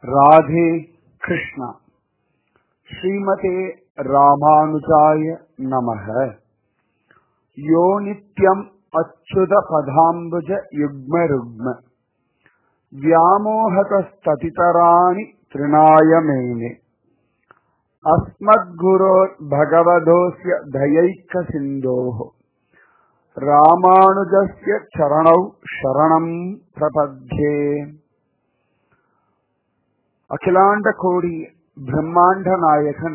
राधे कृष्णा श्रीमते रामानुजाय नमः यो नित्यम् अच्युतपदाम्बुज युग्मरुग्म व्यामोहतस्ततितराणि तृणाय मेने अस्मद्गुरोर्भगवधोऽस्य दयैकसिन्धोः रामानुजस्य चरणौ शरणम् प्रपद्ये அகிலாண்ட கோடி பிரம்மாண்ட நாயகன்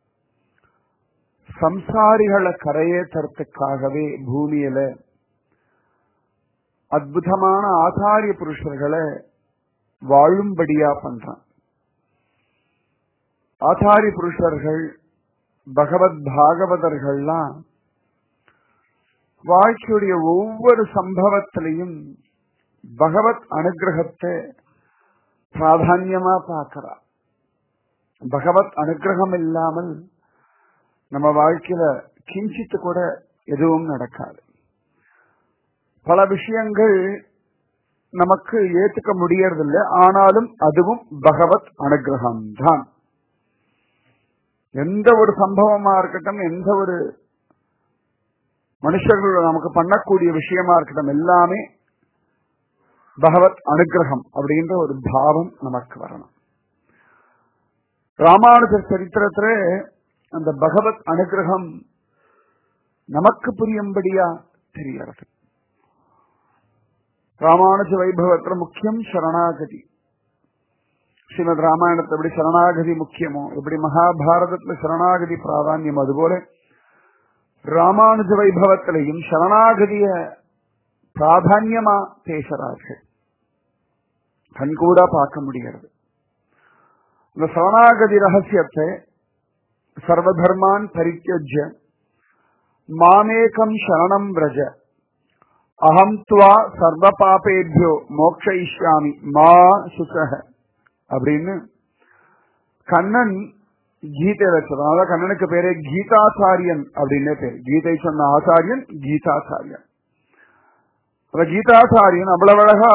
சம்சாரிகளை கரையேற்றத்துக்காகவே பூமியில அற்புதமான ஆச்சாரிய புருஷர்களை வாழும்படியா பண்றான் ஆச்சாரிய புருஷர்கள் பகவத் பாகவதர்கள்லாம் வாழ்க்கையுடைய ஒவ்வொரு சம்பவத்திலையும் பகவத் அனுகிரகத்தை பிராதான்யமா பார்க்கிறா பகவத் அனுகிரகம் இல்லாமல் நம்ம வாழ்க்கையில கிஞ்சித்து கூட எதுவும் நடக்காது பல விஷயங்கள் நமக்கு ஏத்துக்க முடியறதில்லை ஆனாலும் அதுவும் பகவத் அனுகிரகம் தான் எந்த ஒரு சம்பவமா இருக்கட்டும் எந்த ஒரு மனுஷர்கள் நமக்கு பண்ணக்கூடிய விஷயமா இருக்கட்டும் எல்லாமே பகவத் அனுகிரகம் அப்படின்ற ஒரு பாவம் நமக்கு வரணும் ராமானுஜர் சரித்திரத்துல அந்த பகவத் அனுகிரகம் நமக்கு புரியும்படியா தெரியறது ராமானுஜ வைபவத்துல முக்கியம் சரணாகதி ஸ்ரீமத் ராமாயணத்தை எப்படி சரணாகதி முக்கியமோ எப்படி மகாபாரதத்துல சரணாகதி பிராதான்யம் அதுபோல ராமானுஜ வைபவத்திலையும் சரணாகதிய பிராதான்யமா பேசுறார்கள் கண்கூடா பார்க்க முடிகிறது இந்த சரணாகதி ரகசியத்தை சர்வதர்மான் பரித்தியஜ மாமேகம் சரணம் விரஜ அகம் துவா சர்வ பாபேபியோ மோக்ஷயிஷ்யாமி மா சுசக அப்படின்னு கண்ணன் கீதை வச்சது அதாவது கண்ணனுக்கு பேரே கீதாச்சாரியன் அப்படின்னே பேர் கீதை சொன்ன ஆச்சாரியன் கீதாச்சாரியன் அந்த கீதாச்சாரியன் அவ்வளவு அழகா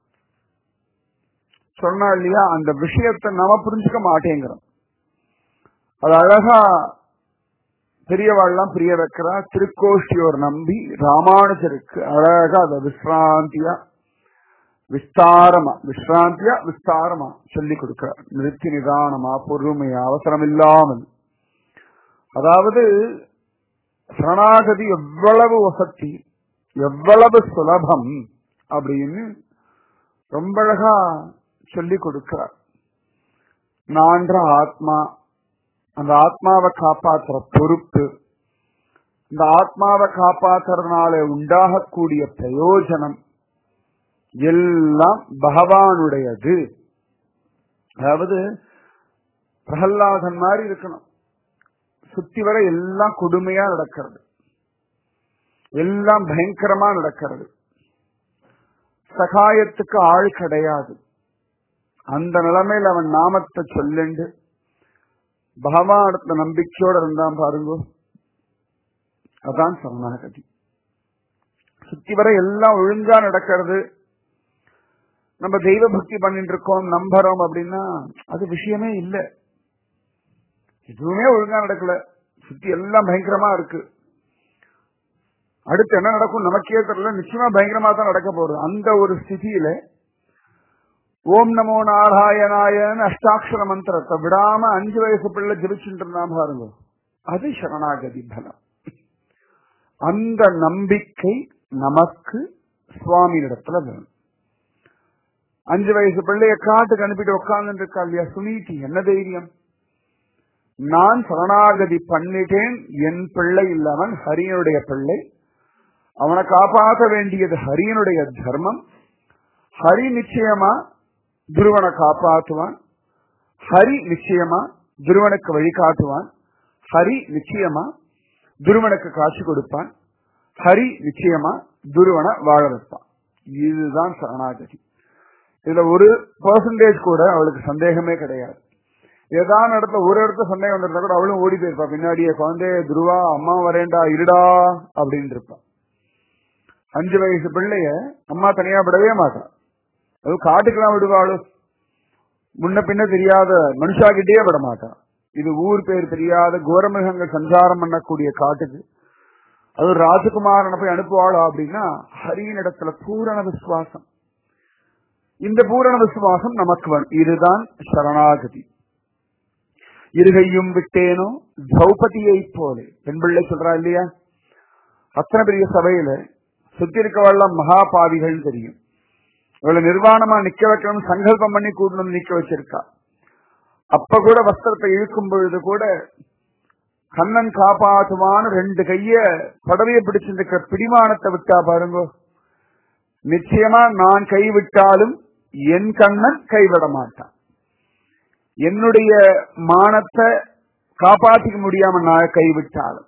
சொன்னா இல்லையா அந்த விஷயத்தை நாம புரிஞ்சுக்க மாட்டேங்கிறோம் அது அழகா பெரியவாள்லாம் பிரிய வைக்கிறா திருக்கோஷ்டியோர் நம்பி ராமானுஜருக்கு அழகா அதை விஸ்ராந்தியா விஸ்தாரமா விஸ்ராந்தியா விஸ்தாரமா சொல்லி கொடுக்கிறார் நிறுத்தி நிதானமா பொறுமையா அவசரம் இல்லாமல் அதாவது சரணாகதி எவ்வளவு வசதி எவ்வளவு சுலபம் அப்படின்னு ரொம்ப அழகா சொல்லி கொடுக்கிறார் நான்ற ஆத்மா அந்த ஆத்மாவை காப்பாற்றுற பொறுப்பு இந்த ஆத்மாவை காப்பாற்றுறதுனால உண்டாகக்கூடிய பிரயோஜனம் எல்லாம் பகவானுடையது அதாவது பிரகல்லாதன் மாதிரி இருக்கணும் சுத்தி வர எல்லாம் கொடுமையா நடக்கிறது எல்லாம் பயங்கரமா நடக்கிறது சகாயத்துக்கு ஆள் கிடையாது அந்த நிலைமையில் அவன் நாமத்தை சொல்லிண்டு பகவானத்துல நம்பிக்கையோட இருந்தான் பாருங்க அதான் சரணாகதி சுத்தி வர எல்லாம் ஒழுங்கா நடக்கிறது நம்ம தெய்வ பக்தி பண்ணிட்டு இருக்கோம் நம்புறோம் அப்படின்னா அது விஷயமே இல்லை எதுவுமே ஒழுங்கா நடக்கல சுத்தி எல்லாம் பயங்கரமா இருக்கு அடுத்து என்ன நடக்கும் நமக்கே தெரியல நிச்சயமா பயங்கரமா தான் நடக்க போகுது அந்த ஒரு ஸ்திதியில ஓம் நமோ நாராயணாயன்னு அஷ்டாட்சர மந்திரத்தை விடாம அஞ்சு வயசு பிள்ளை ஜபிச்சுட்டு இருந்தா பாருங்க அது சரணாகதி பலம் அந்த நம்பிக்கை நமக்கு சுவாமி இடத்துல வேணும் அஞ்சு வயசு பிள்ளைய காட்டுக்கு அனுப்பிட்டு உட்கார்ந்து இருக்கா இல்லையா சுனீதி என்ன தைரியம் நான் சரணாகதி பண்ணிட்டேன் என் பிள்ளை இல்லாமல் ஹரியனுடைய பிள்ளை அவனை காப்பாற்ற வேண்டியது ஹரியனுடைய தர்மம் ஹரி நிச்சயமா துருவனை காப்பாற்றுவான் ஹரி நிச்சயமா துருவனுக்கு வழிகாட்டுவான் ஹரி நிச்சயமா துருவனுக்கு காட்சி கொடுப்பான் ஹரி நிச்சயமா துருவனை வாழ வைப்பான் இதுதான் சரணாகதி இதுல ஒரு பர்சன்டேஜ் கூட அவளுக்கு சந்தேகமே கிடையாது ஏதாவது இடத்துல ஒரு இடத்துல சந்தேகம் வந்திருந்தா கூட அவளும் ஓடி போயிருப்பா பின்னாடியே குழந்தைய துருவா அம்மா வரேண்டா இருடா அப்படின்னு இருப்பான் அஞ்சு வயசு பிள்ளைய அம்மா தனியா விடவே மாட்டான் அது காட்டுக்கெல்லாம் விடுவாளோ முன்ன பின்ன தெரியாத மனுஷாகிட்டே விட மாட்டான் இது ஊர் பேர் தெரியாத கோரமிருகங்கள் சஞ்சாரம் பண்ணக்கூடிய காட்டுக்கு அது ஒரு ராஜகுமாரனை போய் அனுப்புவாளா அப்படின்னா ஹரியின் இடத்துல பூரண விசுவாசம் இந்த பூரண விசுவாசம் நமக்கு வேணும் இதுதான் சரணாகதி இருகையும் விட்டேனோ திரௌபதியை போலே பெண் பிள்ளை சொல்றா இல்லையா அத்தனை பெரிய சபையில சுத்தி இருக்கவெல்லாம் மகாபாவிகள் தெரியும் இவளை நிர்வாணமா நிக்க வைக்கணும் சங்கல்பம் பண்ணி கூட்டணும் நிக்க வச்சிருக்கா அப்ப கூட வஸ்திரத்தை இழுக்கும் பொழுது கூட கண்ணன் காப்பாற்றுவான்னு ரெண்டு கைய படவைய பிடிச்சிருக்கிற பிடிமானத்தை விட்டா பாருங்க நிச்சயமா நான் கைவிட்டாலும் என் கண்ணன் கைவிட மாட்டான் என்னுடைய மானத்தை காப்பாற்றிக்க முடியாம நான் கைவிட்டாலும்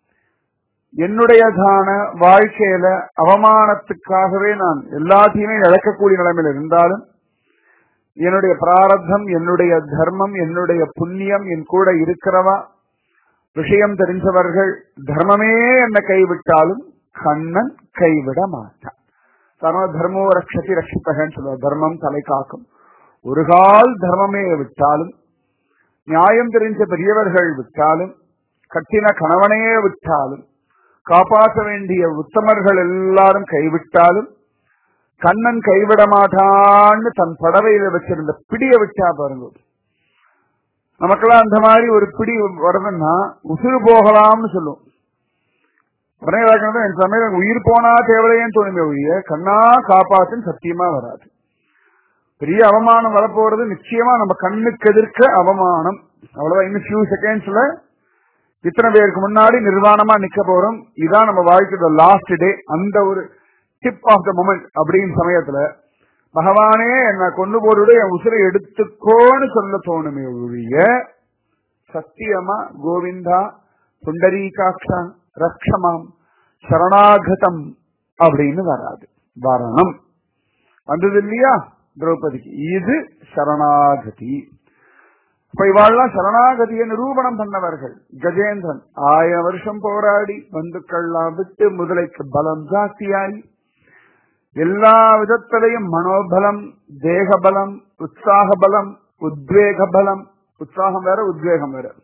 என்னுடையதான வாழ்க்கையில அவமானத்துக்காகவே நான் எல்லாத்தையுமே இழக்கக்கூடிய நிலைமையில இருந்தாலும் என்னுடைய பிராரத்தம் என்னுடைய தர்மம் என்னுடைய புண்ணியம் என் கூட இருக்கிறவா விஷயம் தெரிஞ்சவர்கள் தர்மமே என்ன கைவிட்டாலும் கண்ணன் கைவிட மாட்டான் தர்ம தர்மோ ரட்சதி ரட்சித்தகன்னு சொல்லுவார் தர்மம் தலை காக்கும் ஒரு கால் தர்மமே விட்டாலும் நியாயம் தெரிஞ்ச பெரியவர்கள் விட்டாலும் கட்டின கணவனையே விட்டாலும் காப்பாற்ற வேண்டிய உத்தமர்கள் எல்லாரும் கைவிட்டாலும் கண்ணன் கைவிட மாட்டான்னு தன் படவையில வச்சிருந்த பிடிய விட்டா பாருங்க நமக்கெல்லாம் அந்த மாதிரி ஒரு பிடி வருதுன்னா உசுறு போகலாம்னு சொல்லும் உடனே இலக்கணம் என் சமயம் உயிர் போனா தேவையேன்னு தோணுமே ஒழிய கண்ணா காப்பாத்துன்னு சத்தியமா வராது பெரிய அவமானம் வரப்போறது நிச்சயமா நம்ம கண்ணுக்கு எதிர்க்க அவமானம் அவ்வளவுதான் இன்னும் ஃபியூ செகண்ட்ஸ்ல இத்தனை பேருக்கு முன்னாடி நிர்வாணமா நிக்க போறோம் இதான் நம்ம வாழ்க்கையோட லாஸ்ட் டே அந்த ஒரு டிப் ஆஃப் த மொமெண்ட் அப்படின்னு சமயத்துல பகவானே என்ன கொண்டு போட்டு என் உசுரை எடுத்துக்கோன்னு சொல்ல தோணுமே ஒழிய சத்தியமா கோவிந்தா புண்டரீகாட்சா ரக்ஷமாம் சரணாகதம் அப்படின்னு வராது வரணும் வந்தது இல்லையா திரௌபதிக்கு இது சரணாகதி இப்ப இவாள்லாம் சரணாகதியை நிரூபணம் பண்ணவர்கள் கஜேந்திரன் ஆயிரம் வருஷம் போராடி பந்துக்கள்லாம் விட்டு முதலைக்கு பலம் ஜாஸ்தியாகி எல்லா விதத்திலையும் மனோபலம் தேகபலம் உற்சாக பலம் உத்வேக பலம் உற்சாகம் வேற உத்வேகம் வேற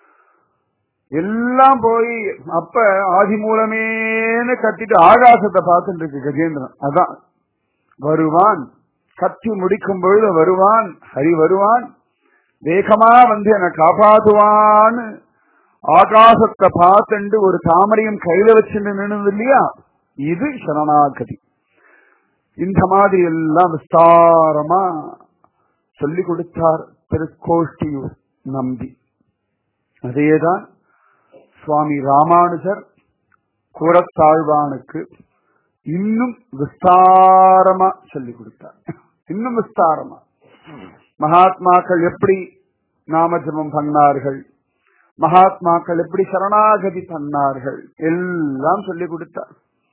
எல்லாம் போய் அப்ப ஆதி மூலமேன்னு கத்திட்டு ஆகாசத்தை பார்த்துட்டு இருக்கு கஜேந்திரன் அதான் வருவான் கத்தி முடிக்கும் பொழுது வருவான் ஹரி வருவான் வேகமா வந்து என்னை காப்பாத்துவான்னு ஆகாசத்தை பார்த்துண்டு ஒரு தாமரையும் கையில வச்சுட்டு நின்னுது இல்லையா இது சரணாகதி இந்த மாதிரி எல்லாம் விஸ்தாரமா சொல்லி கொடுத்தார் திருக்கோஷ்டியூர் நம்பி அதேதான் சுவாமி ராமானுஜர் கூறத்தாழ்வானுக்கு இன்னும் விஸ்தாரமா சொல்லி கொடுத்தார் இன்னும் விஸ்தாரமா மகாத்மாக்கள் எப்படி நாமஜபம் பண்ணார்கள் மகாத்மாக்கள் எப்படி சரணாகதி பண்ணார்கள் எல்லாம் சொல்லி கொடுத்தார்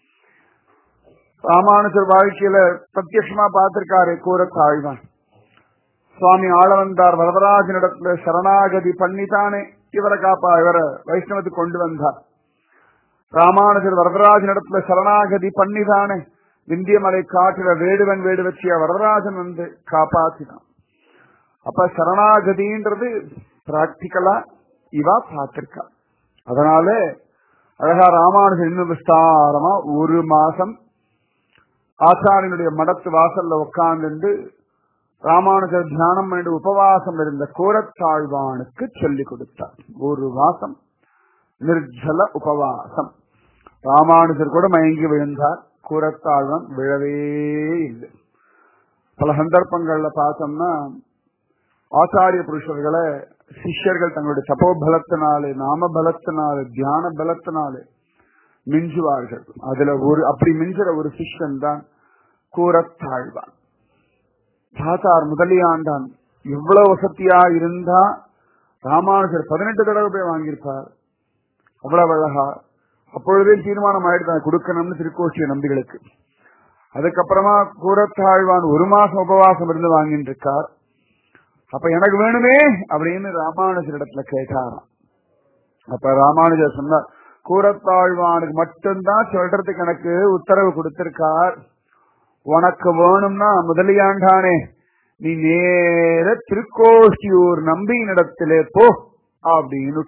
ராமானுஜர் வாழ்க்கையில பிரத்யட்சமா பார்த்திருக்காரு கூறத்தாழ்வான் சுவாமி ஆளவந்தார் வரதராஜனிடத்துல சரணாகதி பண்ணித்தானே இவரை காப்பா இவரை வைஷ்ணவத்துக்கு கொண்டு வந்தார் ராமானுஜர் வரதராஜனிடத்துல சரணாகதி பண்ணிதானே விந்தியமலை காட்டுல வேடுவன் வேடு வச்சிய வரதராஜன் வந்து காப்பாத்தினான் அப்ப சரணாகதின்றது பிராக்டிக்கலா இவா பார்த்திருக்கா அதனால அழகா ராமானுஜர் இன்னும் விஸ்தாரமா ஒரு மாசம் ஆச்சாரியனுடைய மடத்து வாசல்ல உட்கார்ந்து ராமானுஜர் தியானம் பண்ணிட்டு உபவாசம் இருந்த கோரத்தாழ்வானுக்கு சொல்லிக் கொடுத்தார் ஒரு மாசம் நிர்ஜல உபவாசம் ராமானுஜர் கூட மயங்கி விழுந்தார் கூரத்தாழ்வான் விழவே இல்லை பல சந்தர்ப்பங்கள்ல பார்த்தோம்னா ஆச்சாரிய புருஷர்களை சிஷ்யர்கள் தங்களுடைய தபோபலத்தினாலே நாம பலத்தினாலே தியான பலத்தினாலே மிஞ்சுவார்கள் அதுல ஒரு அப்படி மிஞ்சுற ஒரு சிஷ்யன் தான் கூறத்தாழ்வான் தாத்தார் முதலியாண்டான் எவ்வளவு வசதியா இருந்தா ராமானுஜர் பதினெட்டு தடவை போய் வாங்கியிருப்பார் அவ்வளவு அழகா அப்பொழுதே தீர்மானம் ஆயிடுதான் கொடுக்கணும்னு திருக்கோஷ்டிய நம்பிகளுக்கு அதுக்கப்புறமா கூறத்தாழ்வான் ஒரு மாசம் உபவாசம் இருந்து வாங்கிட்டு இருக்கார் அப்ப எனக்கு வேணுமே அப்படின்னு ராமானுஜர் இடத்துல கேட்டாராம் அப்ப ராமானுஜர் சொன்னார் கூறத்தாழ்வானுக்கு மட்டும்தான் சொல்றதுக்கு எனக்கு உத்தரவு கொடுத்திருக்கார் உனக்கு வேணும்னா முதலியாண்டானே நீ நேர திருக்கோஷ்டியூர் நம்பியினிடத்திலே போ அப்படின்னு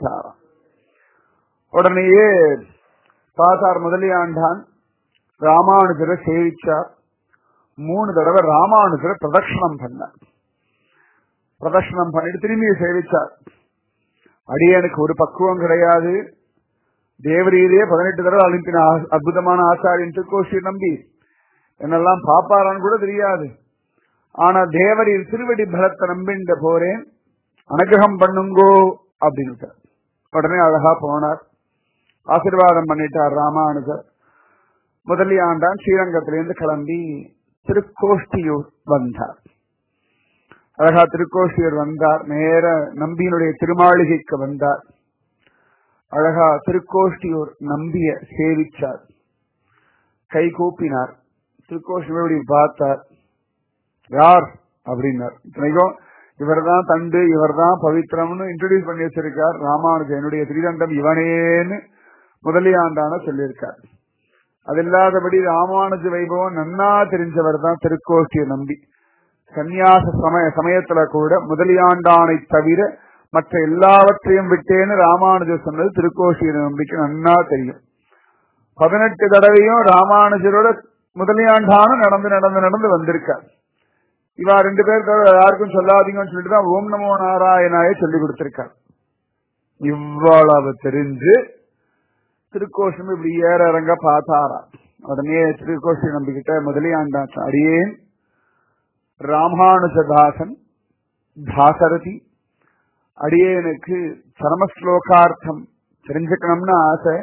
உடனேயே பார்த்தார் முதலியாண்டான் ராமானுஜரை சேவிச்சார் மூணு தடவை ராமானுஜரை பிரதட்சணம் பண்ணார் பிரதட்சணம் பண்ணிட்டு திரும்பி சேவிச்சார் அடியனுக்கு ஒரு பக்குவம் கிடையாது தேவரீரே பதினெட்டு தடவை அனுப்பின ஆ- அற்புதமான ஆச்சாரியன் திருக்கோஷி நம்பி என்னெல்லாம் பாப்பாரான்னு கூட தெரியாது ஆனா தேவரீர் திருவடி பலத்தை நம்பிண்ட போறேன் அனுகிரகம் பண்ணுங்கோ அப்படின்னு உடனே அழகா போனார் ஆசீர்வாதம் பண்ணிட்டார் ராமானுஜர் முதலியாண்டான் ஸ்ரீரங்கத்திலிருந்து கிளம்பி திருக்கோஷ்டியூர் வந்தார் அழகா திருக்கோஷ்டியூர் வந்தார் நேர நம்பியினுடைய திருமாளிகைக்கு வந்தார் அழகா திருக்கோஷ்டியூர் நம்பிய சேவிச்சார் கை கூப்பினார் திருக்கோஷ்டியூர் பார்த்தார் யார் அப்படின்னார் இத்தனைக்கும் இவர்தான் தண்டு இவர்தான் பவித்திரம்னு இன்ட்ரோடியூஸ் பண்ணி வச்சிருக்கார் ராமானுஜன் என்னுடைய திரிதண்டம் இவனேன்னு முதலியாண்டான சொல்லியிருக்கார் அது இல்லாதபடி ராமானுஜ வைபவம் நன்னா தெரிஞ்சவர் தான் திருக்கோஷ்டியை நம்பி சந்நியாச சமய சமயத்துல கூட முதலியாண்டானை தவிர மற்ற எல்லாவற்றையும் விட்டேன்னு ராமானுஜர் சொன்னது திருக்கோஷ்டியை நம்பிக்கை நன்னா தெரியும் பதினெட்டு தடவையும் ராமானுஜரோட முதலியாண்டானும் நடந்து நடந்து நடந்து வந்திருக்கார் இவா ரெண்டு பேர் தவிர யாருக்கும் சொல்லாதீங்கன்னு சொல்லிட்டு தான் ஓம் நமோ நாராயணாய சொல்லி கொடுத்திருக்கார் இவ்வளவு தெரிஞ்சு திருக்கோஷம் இப்படி ஏற இறங்க பார்த்தாரா உடனே திருக்கோஷி நம்பிக்கிட்ட முதலியாண்டான் அடியேன் ராமானுஜதாசன் தாசரதி அடியேனுக்கு சரமஸ்லோகார்த்தம் தெரிஞ்சுக்கணும்னு ஆசை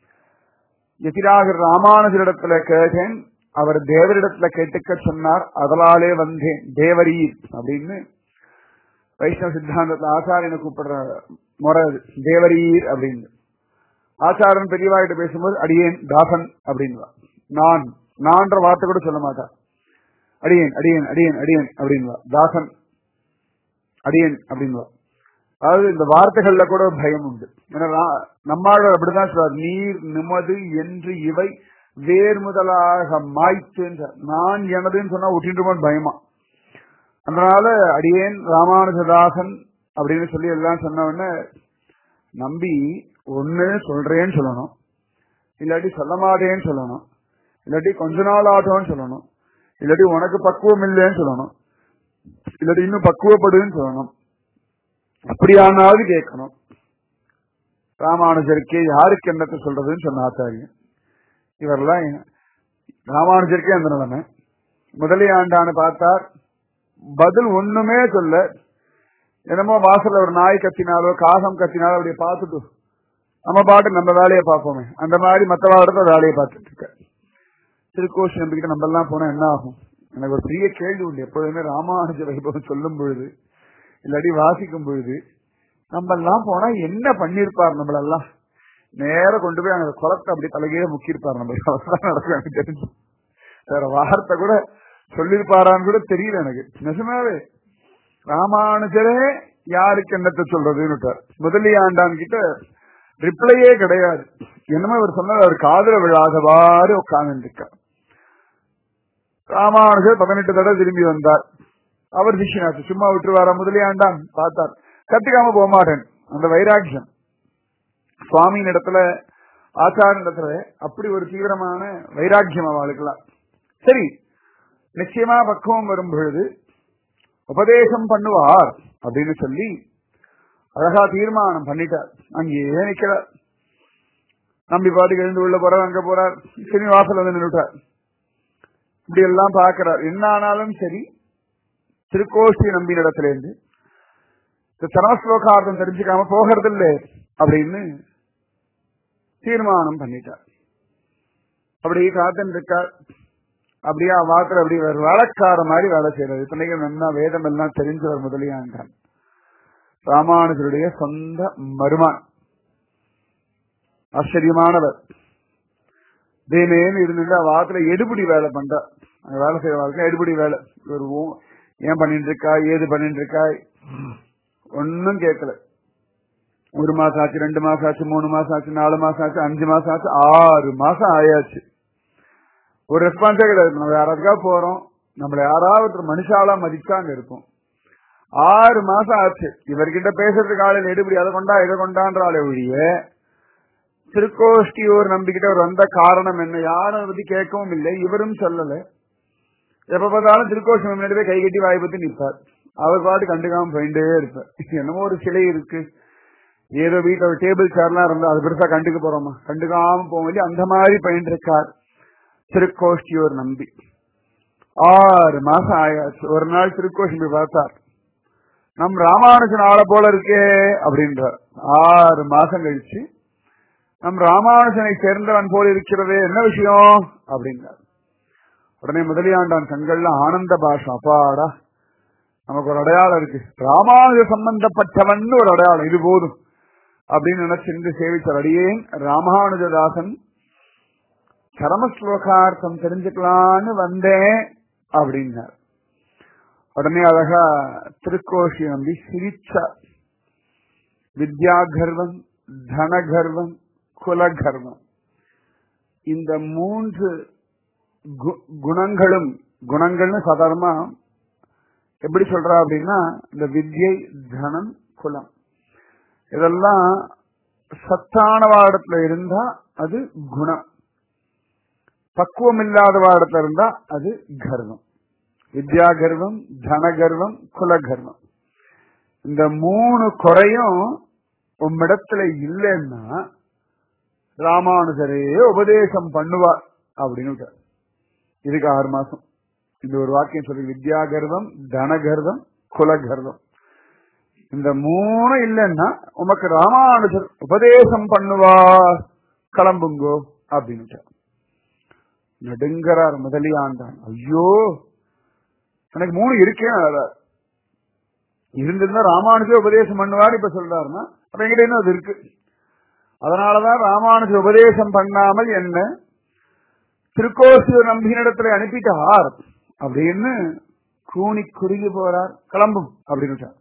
எதிராக ராமானுஜரிடத்துல கேட்டேன் அவர் தேவரிடத்துல கேட்டுக்க சொன்னார் அதனாலே வந்தேன் தேவரீர் அப்படின்னு வைஷ்ணவ சித்தாந்தத்துல ஆச்சாரியனை கூப்பிடுற முறை அது. தேவரீர் அப்படின்னு ஆச்சாரன் பெரியவாகிட்ட பேசும்போது அடியேன் தாசன் அப்படின்வா நான் நான்ற வார்த்தை கூட சொல்ல மாட்டா அடியேன் அடியேன் அடியேன் அடியேன் அப்படின்வா தாசன் அடியேன் அப்படின்வா அதாவது இந்த வார்த்தைகள்ல கூட ஒரு பயம் உண்டு ஏன்னா ரா- நம்மாழ்வார் அப்படிதான் சொல்றார் நீர் நிமது என்று இவை வேர் முதலாக மாய்த்து என்றார். நான் எனதுன்னு சொன்னா ஒட்டின்றுமோன்னு பயமா அதனால அடியேன் ராமானுஜதாசன் அப்படின்னு சொல்லி எல்லாம் சொன்ன உடனே நம்பி ஒண்ணு சொல்றேன்னு சொல்லணும் இல்லாட்டி சொல்ல மாட்டேன்னு சொல்லணும் இல்லாட்டி கொஞ்ச நாள் ஆட்டோன்னு சொல்லணும் இல்லாட்டி உனக்கு பக்குவம் இல்லைன்னு சொல்லணும் இல்லாட்டி இன்னும் பக்குவப்படுன்னு சொல்லணும் அப்படியானாவது கேட்கணும் ராமானுஜருக்கே யாருக்கு என்னத்தை சொல்றதுன்னு சொன்ன ஆச்சாரியன் இவரெல்லாம் எ- ராமானுஜருக்கே அந்த நிலைமை முதலே ஆண்டான்னு பார்த்தார் பதில் ஒண்ணுமே சொல்ல என்னமோ வாசல்ல ஒரு நாய் கத்தினாலோ காகம் கத்தினாலோ அப்படியே பார்த்துட்டு நம்ம பாட்டு நம்ம வேலையை பார்ப்போமே அந்த மாதிரி மற்றவாடத்த வேலையை பார்த்துட்டு இருக்க திருக்கோஷி நம்பிக்கிட்ட நம்ம எல்லாம் போனா என்ன ஆகும் எனக்கு ஒரு பெரிய கேள்வி உண்டு எப்பொழுதுமே ராமானுஜ வைபவம் சொல்லும் பொழுது இல்லாட்டி வாசிக்கும் பொழுது நம்ம எல்லாம் போனா என்ன பண்ணிருப்பார் நம்மளெல்லாம் நேர கொண்டு போய் அங்க குளத்தை அப்படி தலைகீழ முக்கியிருப்பார் நம்ம அவ்வளவுதான் நடக்கும் எனக்கு தெரிஞ்சு வேற வார்த்தை கூட சொல்லிருப்பாரான்னு கூட தெரியல எனக்கு நிஜமாவே ராமானுஜரே யாருக்கு என்னத்தை சொல்றதுன்னு விட்டார் முதலியாண்டான் கிட்ட ரிப்ளையே கிடையாது என்னமோ அவர் சொன்னார் அவர் காதல விழாதவாறு உட்கார்ந்து இருக்கார் ராமானுஜர் பதினெட்டு தடவை திரும்பி வந்தார் அவர் சிஷ்யனாச்சு சும்மா விட்டுருவாரா முதலியாண்டான் பார்த்தார் கத்துக்காம போக மாட்டேன் அந்த வைராக்கியம் சுவாமியின் இடத்துல ஆச்சாரின் இடத்துல அப்படி ஒரு தீவிரமான வைராக்கியம் அவளுக்குலாம் சரி நிச்சயமா பக்குவம் வரும் பொழுது உபதேசம் பண்ணுவார் அப்படின்னு சொல்லி அழகா தீர்மானம் பண்ணிட்டார் அங்கேயே நிக்கிறார் நம்பி பாட்டுக்கு எழுந்து உள்ள போறார் அங்க போறார் சீனிவாசல் வந்து நின்றுட்டார் இப்படி எல்லாம் பாக்குறார் என்ன ஆனாலும் சரி திருக்கோஷ்டி நம்பின இடத்துல இருந்து இந்த சரமஸ்லோகார்த்தம் தெரிஞ்சுக்காம போகிறது இல்லை அப்படின்னு தீர்மானம் பண்ணிட்டார் அப்படி காத்துன்னு இருக்கார் அப்படியே வாக்குற அப்படி ஒரு வேலைக்கார மாதிரி வேலை செய்யறது இத்தனைக்கு நல்லா வேதம் எல்லாம் தெரிஞ்சவர் முதலியாண்டான் ராமானுஜருடைய சொந்த மருமான் ஆச்சரியமானவர் தேனேன்னு இருந்துட்டு வாக்குல எடுபடி வேலை பண்றார் அங்க வேலை செய்யற வாழ்க்கை எடுபடி வேலை ஒரு ஊ- ஏன் பண்ணிட்டு இருக்கா ஏது பண்ணிட்டு இருக்கா ஒன்னும் கேட்கல ஒரு மாசம் ஆச்சு ரெண்டு மாசம் ஆச்சு மூணு மாசம் ஆச்சு நாலு மாசம் ஆச்சு அஞ்சு மாசம் ஆச்சு ஆறு மாசம் ஆயாச்சு ஒரு ரெஸ்பான்ஸே கிடையாது நம்ம யாராவதுக்காக போறோம் நம்மள யாராவது ஒரு மனுஷாலா மதிச்சாங்க இருக்கும் ஆறு மாசம் ஆச்சு இவர்கிட்ட பேசுறதுக்கு ஆளு எடுபடி அதை கொண்டா இதை கொண்டான்றாலே ஒழிய திருக்கோஷ்டியூர் நம்பிக்கிட்ட அவர் வந்த காரணம் என்ன யாரும் அதை பத்தி கேட்கவும் இல்லை இவரும் சொல்லல எப்ப பார்த்தாலும் திருக்கோஷ்டி முன்னாடி போய் கை கட்டி வாய் பத்தி நிற்பார் அவர் பாட்டு கண்டுக்காம போயிட்டே இருப்பார் என்னமோ ஒரு சிலை இருக்கு ஏதோ வீட்டுல ஒரு டேபிள் சேர்லாம் இருந்தா அது பெருசா கண்டுக்க போறோமா கண்டுக்காம போக வேண்டிய அந்த மாதிரி பயின்று இருக்கார் திருக்கோஷ்டியூர் நம்பி ஆறு மாசம் ஆயாச்சு ஒரு நாள் திருக்கோஷ்டி போய் பார்த்தார் நம் ராமானுஜன் ஆளை போல இருக்கே அப்படின்றார் ஆறு மாசம் கழிச்சு நம் ராமானுஜனை சேர்ந்தவன் போல இருக்கிறதே என்ன விஷயம் அப்படின்றார் உடனே முதலியாண்டான் கண்கள்ல ஆனந்த பாஷம் அப்பாடா நமக்கு ஒரு அடையாளம் இருக்கு ராமானுஜ சம்பந்தப்பட்டவன் ஒரு அடையாளம் இது போதும் அப்படின்னு நினைச்சிருந்து சேவிச்சார் அடியேன் ராமானுஜதாசன் சரமஸ்லோகார்த்தம் தெரிஞ்சுக்கலான்னு வந்தேன் அப்படின்னார் உடனே அழகா திருக்கோஷி நம்பி சிரிச்சார் வித்யா கர்வம் தன கர்வம் குல கர்வம் இந்த மூன்று கு- குணங்களும் குணங்கள்னு சாதாரணமா எப்படி சொல்றா அப்படின்னா இந்த வித்யை தனம் குலம் இதெல்லாம் சத்தான வாடத்துல இருந்தா அது குணம் பக்குவம் இல்லாத வாடத்துல இருந்தா அது கர்வம் வித்யா கர்வம் தன கர்வம் குல கர்வம் இந்த மூணு குறையும் உம்மிடத்துல இல்லைன்னா ராமானுஜரே உபதேசம் பண்ணுவார் அப்படின்னு விட்டார். இதுக்கு ஆறு மாசம் இந்த ஒரு வாக்கியம் சொல்லி வித்யா கர்வம் தன கர்வம் குல கர்வம் இந்த மூணு இல்லைன்னா உமக்கு ராமானுஜர் உபதேசம் பண்ணுவார் கிளம்புங்கோ அப்படின்னு விட்டார். நடுங்கறார் முதலியாண்டான் ஐயோ எனக்கு மூணு இருக்கே அழறார். இருந்திருந்தா ராமானுஜர் உபதேசம் பண்ணுவார் இப்ப சொல்றாருன்னா அப்ப எங்கிட்ட இன்னும் அது இருக்கு அதனாலதான் ராமானுஜர் உபதேசம் பண்ணாமல் என்ன திருக்கோசியூர் நம்பினிடத்துல அனுப்பிட்டார் அப்படின்னு கூனி குறுகி போறார் கிளம்பும் அப்படின்னு விட்டார்.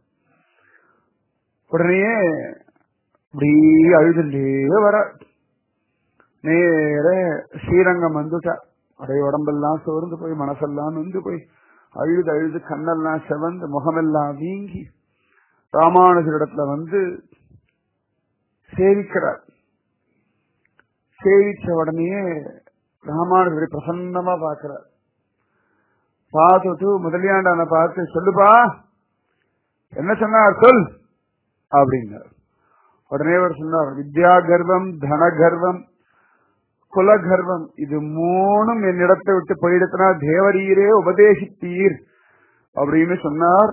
உடனே இப்படி அழுதுண்டே வர நேர ஸ்ரீரங்கம் வந்துட்டார் அப்படியே உடம்பெல்லாம் சோர்ந்து போய் மனசெல்லாம் நொந்து போய் அழுது அழுது கண்ணெல்லாம் செவந்து முகமெல்லாம் வீங்கி ராமானுஜரிடத்துல வந்து சேவிக்கிறார் சேவிச்ச உடனே ராமானுஜரை பிரசன்னமா பாக்குறார் பார்த்துட்டு முதலியாண்டான பார்த்து சொல்லுப்பா என்ன சொன்னார் சொல் அப்படின்னார் உடனே அவர் சொன்னார் வித்யா கர்வம் தன கர்வம் குல கர்வம் இது மூணும் என்னிடத்தை விட்டு போயிடுத்தினா தேவரீரே உபதேசித்தீர் அப்படின்னு சொன்னார்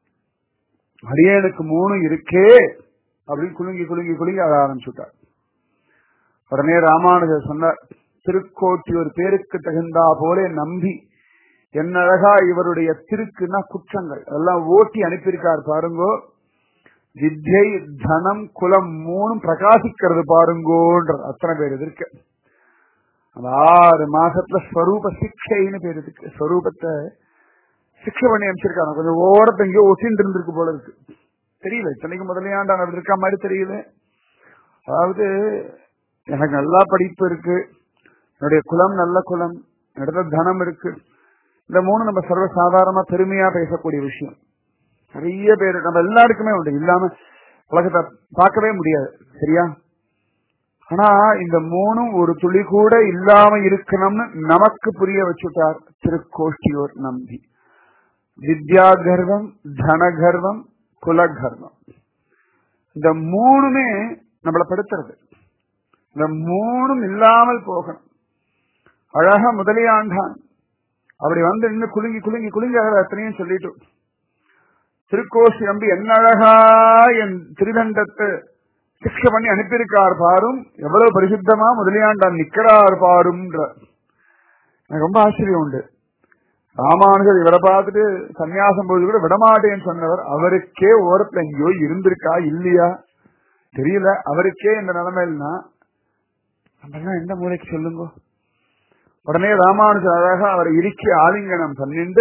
அடியனுக்கு மூணு இருக்கே அப்படின்னு குலுங்கி குலுங்கி குலுங்கி அழ ஆரம்பிச்சுட்டார் உடனே ராமானுஜர் சொன்னார் திருக்கோட்டி ஒரு பேருக்கு தகுந்தா போல நம்பி என்ன அழகா இவருடைய திருக்குன்னா குற்றங்கள் அதெல்லாம் ஓட்டி அனுப்பியிருக்கார் பாருங்கோ வித்யை தனம் குலம் மூணும் பிரகாசிக்கிறது பாருங்கோன்ற அத்தனை பேர் இருக்கு அந்த ஆறு மாசத்துல ஸ்வரூப சிக்ஷைன்னு பேர் இருக்கு ஸ்வரூபத்தை சிக்ஷை பண்ணி அமைச்சிருக்காங்க கொஞ்சம் ஓரத்தை எங்கேயோ ஒட்டின்னு இருந்திருக்கு போல இருக்கு தெரியல இத்தனைக்கு முதலையாண்டாங்க அப்படி இருக்க மாதிரி தெரியல அதாவது எனக்கு நல்லா படிப்பு இருக்கு என்னுடைய குலம் நல்ல குலம் என்னிடத்துல தனம் இருக்கு இந்த மூணு நம்ம சர்வ சாதாரணமா பெருமையா பேசக்கூடிய விஷயம் நிறைய பேர் நம்ம எல்லாருக்குமே உண்டு இல்லாம உலகத்தை பார்க்கவே முடியாது சரியா ஆனா இந்த மூணும் ஒரு துளி கூட இல்லாம இருக்கணும்னு நமக்கு புரிய வச்சுட்டார் திருக்கோஷ்டியோர் நம்பி வித்யா கர்வம் தன கர்வம் குல கர்வம் இந்த மூணுமே நம்மளை படுத்துறது இந்த மூணும் இல்லாமல் போகணும் அழகா முதலியாண்டான் அப்படி வந்து நின்று குலுங்கி குலுங்கி குலுங்கி அழகா எத்தனையும் சொல்லிட்டு திருக்கோஷி நம்பி என்ன அழகா என் திருதண்டத்தை சிக்ஷை பண்ணி அனுப்பியிருக்கார் பாரும் எவ்வளவு பரிசுத்தமா முதலியாண்டான் நிக்கிறார் பாரும்ன்ற எனக்கு ரொம்ப ஆச்சரியம் உண்டு ராமானுஜர் இவரை பார்த்துட்டு சன்னியாசம் போது கூட விடமாட்டேன்னு சொன்னவர் அவருக்கே ஓரத்துல எங்கேயோ இருந்திருக்கா இல்லையா தெரியல அவருக்கே இந்த நிலைமையில்னா நம்ம எந்த மூலைக்கு சொல்லுங்க உடனே ராமானுஜர் அழகா அவரை இறுக்கி ஆலிங்கனம் பண்ணிண்டு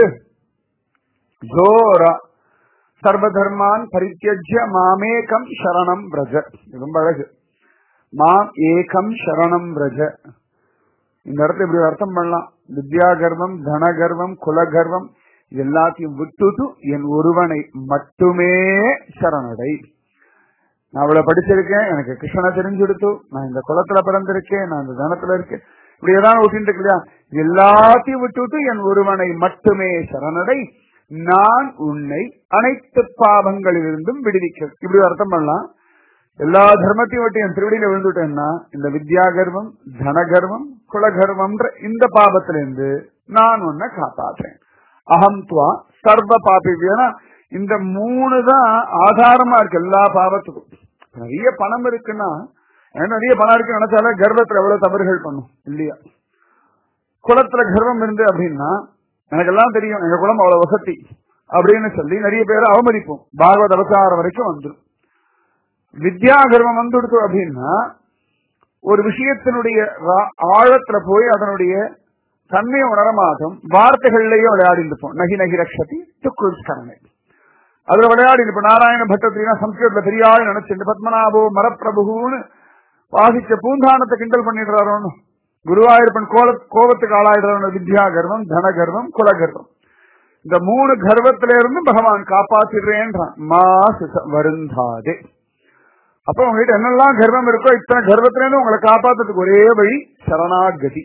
ஜோரா சர்வதர்மான் பரித்தியஜ்ய மாமேகம் சரணம் பிரஜ இது ரொம்ப அழகு மாம் ஏகம் சரணம் பிரஜ இந்த இடத்துல இப்படி ஒரு அர்த்தம் பண்ணலாம் வித்யா கர்வம் தன கர்வம் குல கர்வம் இது எல்லாத்தையும் விட்டுட்டு என் ஒருவனை மட்டுமே சரணடை நான் அவ்வளவு படிச்சிருக்கேன் எனக்கு கிருஷ்ணனை தெரிஞ்செடுத்து நான் இந்த குளத்துல பிறந்திருக்கேன் நான் இந்த தனத்துல இருக்கேன் இப்படி ஏதாவது விட்டு இருக்கு இல்லையா இது எல்லாத்தையும் விட்டுட்டு என் ஒருவனை மட்டுமே சரணடை நான் உன்னை அனைத்து பாவங்களிலிருந்தும் விடுவிக்க இப்படி ஒரு அர்த்தம் பண்ணலாம் எல்லா தர்மத்தையும் விட்டு என் திருவடியில விழுந்துட்டேன்னா இந்த வித்யா கர்வம் தன கர்வம் குலகர்வம்ன்ற இந்த பாபத்திலிருந்து நான் உன்னை காப்பாற்றேன் அகம் துவா சர்வ பாபி ஏன்னா இந்த மூணு தான் ஆதாரமா இருக்கு எல்லா பாவத்துக்கும் நிறைய பணம் இருக்குன்னா எனக்கு நிறைய பணம் இருக்கு நினைச்சாலே கர்வத்துல எவ்வளவு தவறுகள் பண்ணும் இல்லையா குளத்துல கர்வம் இருந்து அப்படின்னா எனக்கு எல்லாம் தெரியும் எங்க குளம் அவ்வளவு வசதி அப்படின்னு சொல்லி நிறைய பேர் அவமதிப்போம் பாகவத அவசாரம் வரைக்கும் வந்துடும் வித்யா கர்வம் வந்துடுத்து அப்படின்னா ஒரு விஷயத்தினுடைய ரா- ஆழத்துல போய் அதனுடைய தன்மையை உணரமாட்டும் வார்த்தைகள்லயே விளையாடி இருப்போம் நகி நகி ரக்ஷதி துக்குஸ்கரணை அதுல விளையாடி இப்ப நாராயண பட்டத்தினா சம்ஸ்கிருதத்துல பெரியாள் நினைச்சு பத்மநாபோ மரப்பிரபுன்னு வாசிச்ச பூந்தானத்தை கிண்டல் பண்ணிடுறாரோன்னு குருவாயூர்பன் கோல கோபத்துக்கு ஆளாயிடுறாரு வித்யா கர்வம் தன கர்வம் குல கர்வம் இந்த மூணு கர்வத்தில இருந்து பகவான் காப்பாத்திடுறேன்றான் மா சுச வருந்தாதே அப்ப உங்ககிட்ட என்னெல்லாம் கர்வம் இருக்கோ இத்தனை கர்வத்தில இருந்து உங்களை காப்பாத்துறதுக்கு ஒரே வழி சரணாகதி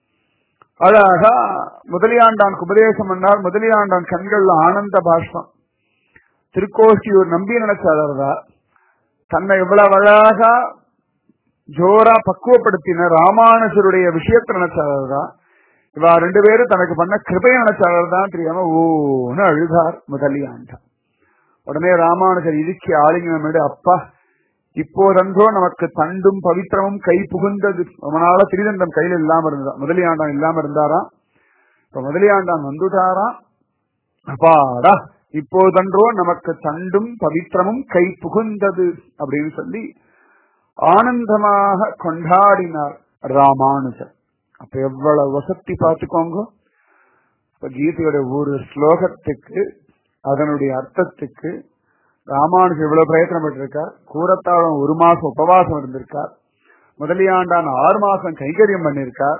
அழகா முதலியாண்டான் உபதேசம் பண்ணார் முதலியாண்டான் கண்கள்ல ஆனந்த பாஷ்பம் திருக்கோஷ்டியூர் நம்பி நினைச்சாரதா தன்னை இவ்வளவு அழகா ஜோரா பக்குவப்படுத்தின ராமானுஜருடைய விஷயத்தை நினைச்சாரதா இவா ரெண்டு பேரும் தனக்கு பண்ண கிருபையை நினைச்சாரதான் தெரியாம ஓன்னு அழுதார் முதலியாண்டான் உடனே ராமானுஜர் இதுக்கு ஆளுங்க அப்பா இப்போதன்றோ நமக்கு தண்டும் பவித்திரமும் கை புகுந்தது ரொம்ப நாளா திரிதண்டம் கையில இல்லாம இருந்தா முதலியாண்டான் இல்லாம இருந்தாரா இப்ப முதலியாண்டான் வந்துட்டாராம் அப்பாடா இப்போதன்றோ நமக்கு தண்டும் பவித்திரமும் கை புகுந்தது அப்படின்னு சொல்லி ஆனந்தமாக கொண்டாடினார் ராமானுஜர் அப்ப எவ்வளவு வசதி பார்த்துக்கோங்க இப்ப கீதையோட ஒரு ஸ்லோகத்துக்கு அதனுடைய அர்த்தத்துக்கு ராமானுஜர் இவ்வளவு பிரயத்தனப்பட்டிருக்கார் கூரத்தாழம் ஒரு மாசம் உபவாசம் இருந்திருக்கார் முதலியாண்டான் ஆறு மாசம் கைகரியம் பண்ணிருக்கார்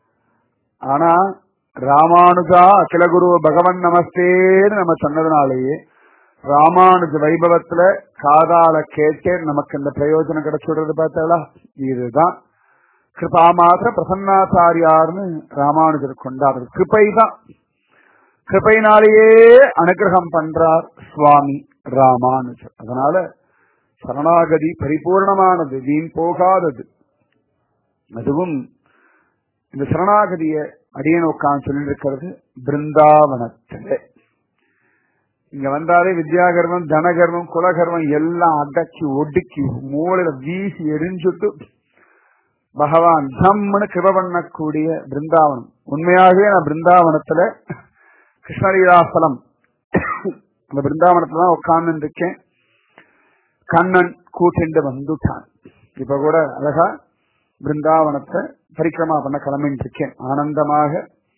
ஆனா ராமானுஜா அகில குரு பகவன் நமஸ்தேன்னு நம்ம சொன்னதுனாலேயே ராமானுஜ வைபவத்துல காதால கேட்டே நமக்கு இந்த பிரயோஜனம் கிடைச்சுடுறது பார்த்தாளா இதுதான் கிருபா மாத்திர பிரசன்னாச்சாரியார்னு ராமானுஜர் கொண்டாடுறது கிருபை தான் கிருபையினாலேயே அனுகிரகம் பண்றார் சுவாமி ராமானுஜர் அதனால சரணாகதி பரிபூர்ணமானது வீண் போகாதது அதுவும் இந்த சரணாகதிய அடியன் உட்காந்து சொல்லிட்டு இருக்கிறது பிருந்தாவனத்திலே இங்க வந்தாலே வித்யாகர்வம் தனகர்வம் குலகர்வம் எல்லாம் அடக்கி ஒடுக்கி மூளையில வீசி எரிஞ்சுட்டு பகவான் ஜம்முன்னு கிருப பண்ணக்கூடிய பிருந்தாவனம் உண்மையாகவே நான் பிருந்தாவனத்துல கிருஷ்ணலீலாசலம் அந்த பிருந்தாவனத்துல தான் உட்கார்ந்து இருக்கேன் கண்ணன் கூட்டிண்டு வந்துட்டான் இப்ப கூட அழகா பிருந்தாவனத்தை பரிக்கிரமா பண்ண கிளம்பிட்டு இருக்கேன் ஆனந்தமாக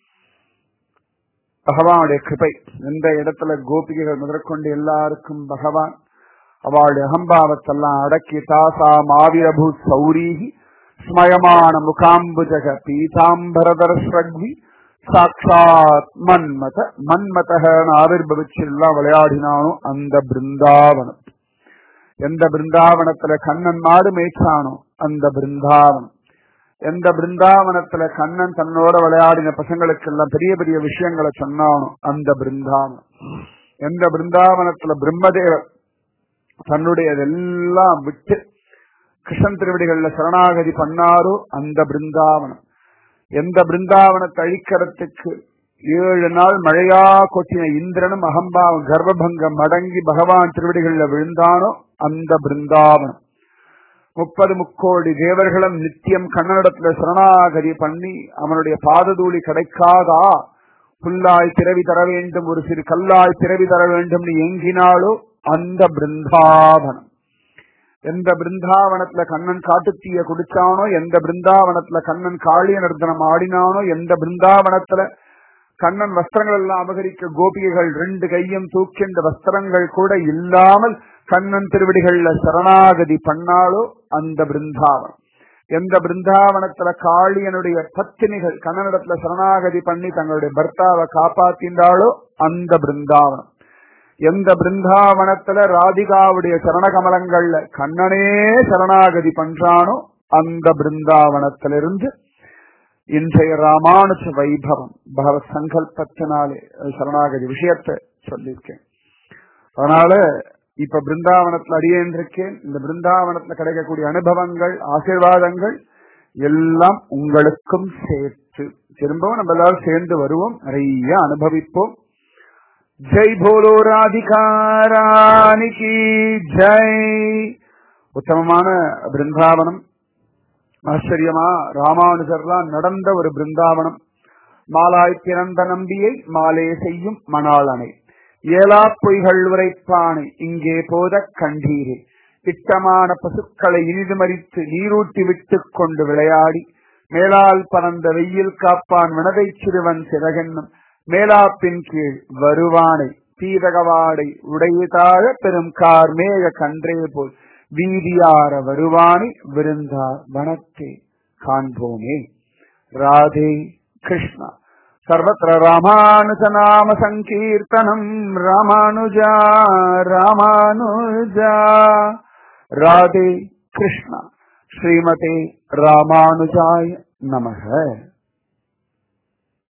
பகவானுடைய கிருபை எந்த இடத்துல கோபிகைகள் முதற்கொண்டு எல்லாருக்கும் பகவான் அவளுடைய அகம்பாவத்தெல்லாம் அடக்கி தாசா மாவீரபூ சௌரீகி ஸ்மயமான முகாம்புஜக பீதாம்பரதர்ஸ்ரக்வி சாட்சாத் மன்மத மன்மதகன்னு ஆவிர்பவிச்சு எல்லாம் விளையாடினானோ அந்த பிருந்தாவனம் எந்த பிருந்தாவனத்துல கண்ணன் மாடு மேய்ச்சானோ அந்த பிருந்தாவனம் எந்த பிருந்தாவனத்துல கண்ணன் தன்னோட விளையாடின பசங்களுக்கு எல்லாம் பெரிய பெரிய விஷயங்களை சொன்னானோ அந்த பிருந்தாவனம் எந்த பிருந்தாவனத்துல பிரம்மதேவர் தன்னுடையதெல்லாம் விட்டு கிருஷ்ணன் திருவடிகள்ல சரணாகதி பண்ணாரோ அந்த பிருந்தாவனம் எந்த பிருந்தாவனத்தை அழிக்கிறதுக்கு ஏழு நாள் மழையா கொட்டின இந்திரனும் அகம்பாவம் கர்ப்பபங்கம் மடங்கி பகவான் திருவடிகள்ல விழுந்தானோ அந்த பிருந்தாவனம் முப்பது முக்கோடி தேவர்களும் நித்தியம் கண்ணனிடத்துல சரணாகதி பண்ணி அவனுடைய பாததூளி கிடைக்காதா புல்லாய் பிறவி தர வேண்டும் ஒரு சிறு கல்லாய் பிறவி தர வேண்டும் எங்கினாலோ அந்த பிருந்தாவனம் எந்த பிருந்தாவனத்துல கண்ணன் காட்டுத்தீய குடிச்சானோ எந்த பிருந்தாவனத்துல கண்ணன் காளிய நர்த்தனம் ஆடினானோ எந்த பிருந்தாவனத்துல கண்ணன் வஸ்திரங்கள் எல்லாம் அபகரிக்க கோபிகைகள் ரெண்டு கையும் தூக்கின்ற வஸ்திரங்கள் கூட இல்லாமல் கண்ணன் திருவடிகள்ல சரணாகதி பண்ணாலோ அந்த பிருந்தாவனம் எந்த பிருந்தாவனத்துல காளியனுடைய பத்தினிகள் கண்ணனிடத்துல சரணாகதி பண்ணி தங்களுடைய பர்த்தாவை காப்பாத்தின்றாளோ அந்த பிருந்தாவனம் எந்த பிருந்தாவனத்துல ராதிகாவுடைய சரணகமலங்கள்ல கண்ணனே சரணாகதி பண்றானோ அந்த பிருந்தாவனத்திலிருந்து இன்றைய ராமானுஜ வைபவம் பகவத் சங்கல்பத்தினாலே சரணாகதி விஷயத்தை சொல்லியிருக்கேன் அதனால இப்ப பிருந்தாவனத்துல அடியேன் இருக்கேன் இந்த பிருந்தாவனத்துல கிடைக்கக்கூடிய அனுபவங்கள் ஆசீர்வாதங்கள் எல்லாம் உங்களுக்கும் சேர்த்து திரும்பவும் நம்ம எல்லாரும் சேர்ந்து வருவோம் நிறைய அனுபவிப்போம் ஜெய் போலோ ராதிகாராணிக்கு ஜெய் உத்தமமான பிருந்தாவனம் ஆச்சரியமா ராமானுஜர்லாம் நடந்த ஒரு பிருந்தாவனம் மாலாய் பிறந்த நம்பியை மாலே செய்யும் மணாளனை ஏலா பொய்கள் உரைப்பானை இங்கே போத கண்டீரே திட்டமான பசுக்களை இனிது மறித்து நீரூட்டி விட்டுக் கொண்டு விளையாடி மேலால் பறந்த வெயில் காப்பான் வினதை சிறுவன் சிறகென்னும் மேலாப்பின் கீழ் வருவானை தீதகவாடை உடையதாக பெரும் கார்மேக கன்றே போல் வீதியார வருவானை விருந்தா வனத்தே காண்போமே ராதே கிருஷ்ணா सर्वत्र रामानुजनाम सङ्कीर्तनम् रामानुजा रामानुजा राधे कृष्ण श्रीमते रामानुजाय नमः